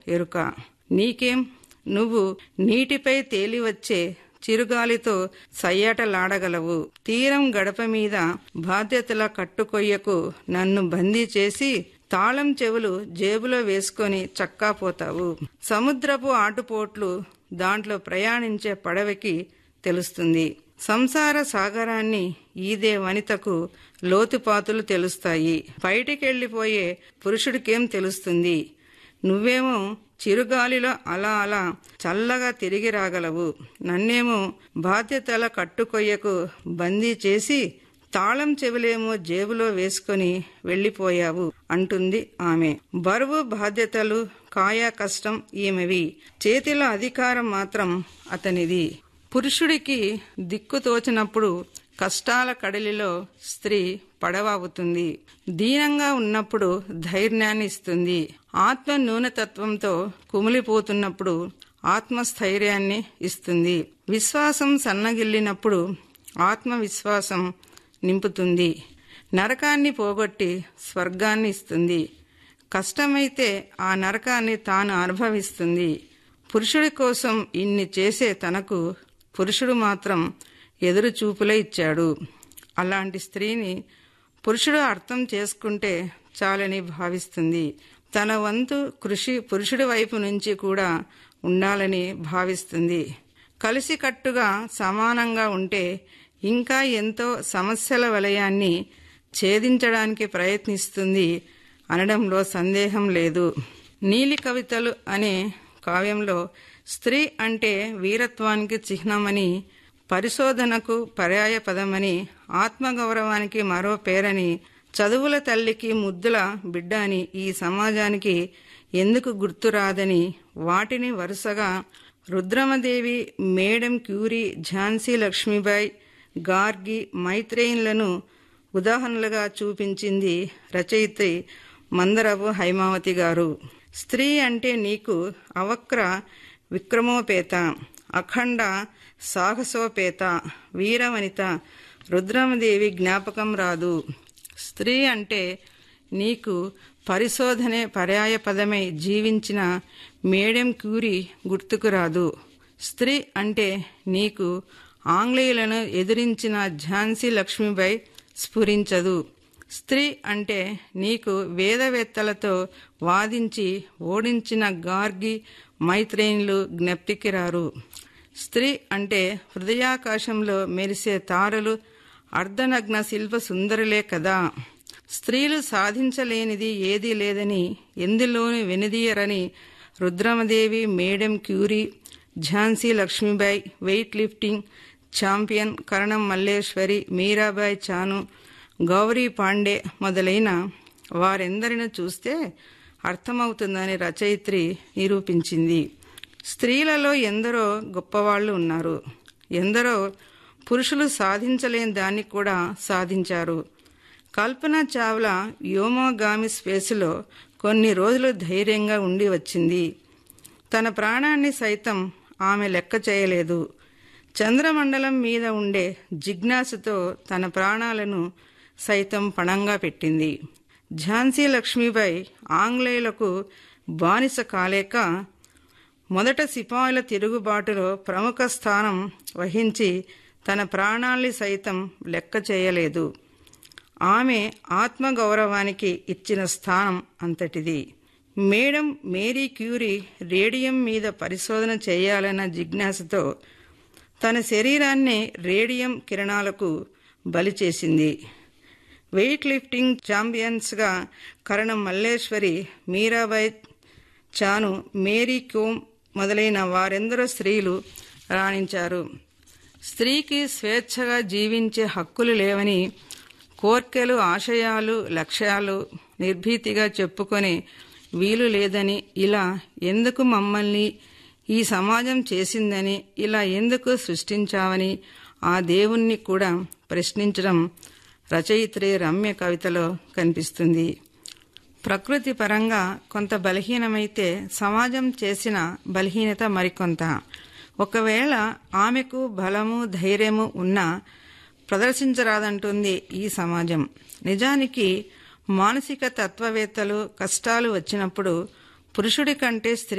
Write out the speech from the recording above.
ఎరుక నీకేం నువ్వు నీటిపై తేలివచ్చే చిరుగాలితో సయ్యాటలాడగలవు తీరం గడప మీద బాధ్యతల కట్టుకొయ్యకు నన్ను బందీ చేసి తాళం చెవులు జేబులో వేసుకొని చక్కాపోతావు సముద్రపు ఆటుపోట్లు దాంట్లో ప్రయాణించే పడవకి తెలుస్తుంది సంసార సాగరాన్ని ఈదే వనితకు లోతుపాతులు తెలుస్తాయి బయటికెళ్లిపోయే పురుషుడికేం తెలుస్తుంది నువ్వేమో చిరుగాలిలో అలా అలా చల్లగా తిరిగి రాగలవు నన్నేమో బాధ్యతల కట్టుకొయ్యకు బందీ చేసి తాళం చెవులేమో జేబులో వేసుకొని వెళ్లిపోయావు అంటుంది ఆమె బరువు బాధ్యతలు కాయా కష్టం ఈమెవి చేతిలో అధికారం మాత్రం అతనిది పురుషుడికి దిక్కు తోచినప్పుడు కష్టాల కడలిలో స్త్రీ పడవవుతుంది దీనంగా ఉన్నప్పుడు ధైర్యాన్ని ఇస్తుంది ఆత్మ న్యూనతత్వంతో కుమిలిపోతున్నప్పుడు ఆత్మస్థైర్యాన్ని ఇస్తుంది విశ్వాసం సన్నగిల్లినప్పుడు ఆత్మవిశ్వాసం నింపుతుంది నరకాన్ని పోగొట్టి స్వర్గాన్ని ఇస్తుంది కష్టమైతే ఆ నరకాన్ని తాను అనుభవిస్తుంది పురుషుడి కోసం ఇన్ని చేసే తనకు పురుషుడు మాత్రం ఎదురు చూపులే ఇచ్చాడు అలాంటి స్త్రీని పురుషుడు అర్థం చేసుకుంటే చాలని భావిస్తుంది తన వంతు కృషి పురుషుడి వైపు నుంచి కూడా ఉండాలని భావిస్తుంది కలిసికట్టుగా సమానంగా ఉంటే ఇంకా ఎంతో సమస్యల వలయాన్ని ఛేదించడానికి ప్రయత్నిస్తుంది అనడంలో సందేహం లేదు నీలి కవితలు అనే కావ్యంలో స్త్రీ అంటే వీరత్వానికి చిహ్నమని పరిశోధనకు పర్యాయ పదమని ఆత్మగౌరవానికి మరో పేరని చదువుల తల్లికి ముద్దుల బిడ్డ అని ఈ సమాజానికి ఎందుకు గుర్తురాదని వాటిని వరుసగా రుద్రమదేవి మేడం క్యూరీ ఝాన్సీ లక్ష్మీబాయి గార్గి మైత్రేయులను ఉదాహరణలుగా చూపించింది రచయిత్రి మందరపు హైమావతి గారు స్త్రీ అంటే నీకు అవక్ర విక్రమోపేత అఖండ సాహసోపేత వీరవనిత రుద్రమదేవి జ్ఞాపకం రాదు స్త్రీ అంటే నీకు పరిశోధనే పర్యాయ పదమై జీవించిన మేడం క్యూరీ గుర్తుకు రాదు స్త్రీ అంటే నీకు ఆంగ్లేయులను ఎదిరించిన ఝాన్సీ లక్ష్మీబాయి స్ఫురించదు స్త్రీ అంటే నీకు వేదవేత్తలతో వాదించి ఓడించిన గార్గి మైత్రేయులు జ్ఞప్తికి రారు స్త్రీ అంటే హృదయాకాశంలో మెరిసే తారలు అర్ధనగ్న శిల్ప సుందరులే కదా స్త్రీలు సాధించలేనిది ఏదీ లేదని ఎందులోని వెనుదీయరని Rudramadevi madam Curie Jhansi Lakshmibai weight lifting champion Karnam Malleswari Mirabai Chanu Gauri Pande మొదలైన వారెందరిని చూస్తే అర్థమవుతుందని రచయిత్రి నిరూపించింది స్త్రీలలో ఎందరో గొప్పవాళ్లు ఉన్నారు ఎందరో పురుషులు సాధించలేని దాన్ని కూడా సాధించారు కల్పన చావ్లా వ్యోమోగామి స్పేసులో కొన్ని రోజులు ధైర్యంగా ఉండి వచ్చింది తన ప్రాణాన్ని సైతం ఆమె లెక్క చేయలేదు చంద్రమండలం మీద ఉండే జిజ్ఞాసుతో తన ప్రాణాలను సైతం పణంగా పెట్టింది ఝాన్సీ లక్ష్మీబాయి ఆంగ్లేయులకు బానిస కాలేక మొదట సిపాయిల తిరుగుబాటులో ప్రముఖ స్థానం వహించి తన ప్రాణాల్ని సైతం లెక్క చేయలేదు ఆమె ఆత్మగౌరవానికి ఇచ్చిన స్థానం అంతటిది మేడం మేరీ క్యూరీ రేడియం మీద పరిశోధన చేయాలన్న జిజ్ఞాసతో తన శరీరాన్ని రేడియం కిరణాలకు బలి చేసింది వెయిట్ లిఫ్టింగ్ ఛాంపియన్స్గా కరణం మల్లేశ్వరి మీరాబాయ్ చాను మేరీ కోమ్ మొదలైన వారెందరో స్త్రీలు రాణించారు స్త్రీకి స్వేచ్ఛగా జీవించే హక్కులు లేవని కోర్కెలు ఆశయాలు లక్ష్యాలు నిర్భీతిగా చెప్పుకొని వీలు లేదని ఇలా ఎందుకు మమ్మల్ని ఈ సమాజం చేసిందని ఇలా ఎందుకు సృష్టించావని ఆ దేవుణ్ణి కూడా ప్రశ్నించడం రచయిత్రి రమ్య కవితలో కనిపిస్తుంది ప్రకృతి పరంగా కొంత బలహీనమైతే సమాజం చేసిన బలహీనత మరికొంత ఒకవేళ ఆమెకు బలము ధైర్యము ఉన్నా ప్రదర్శించరాదంటుంది ఈ సమాజం నిజానికి మానసిక తత్వవేత్తలు కష్టాలు వచ్చినప్పుడు పురుషుడి కంటే స్త్రీ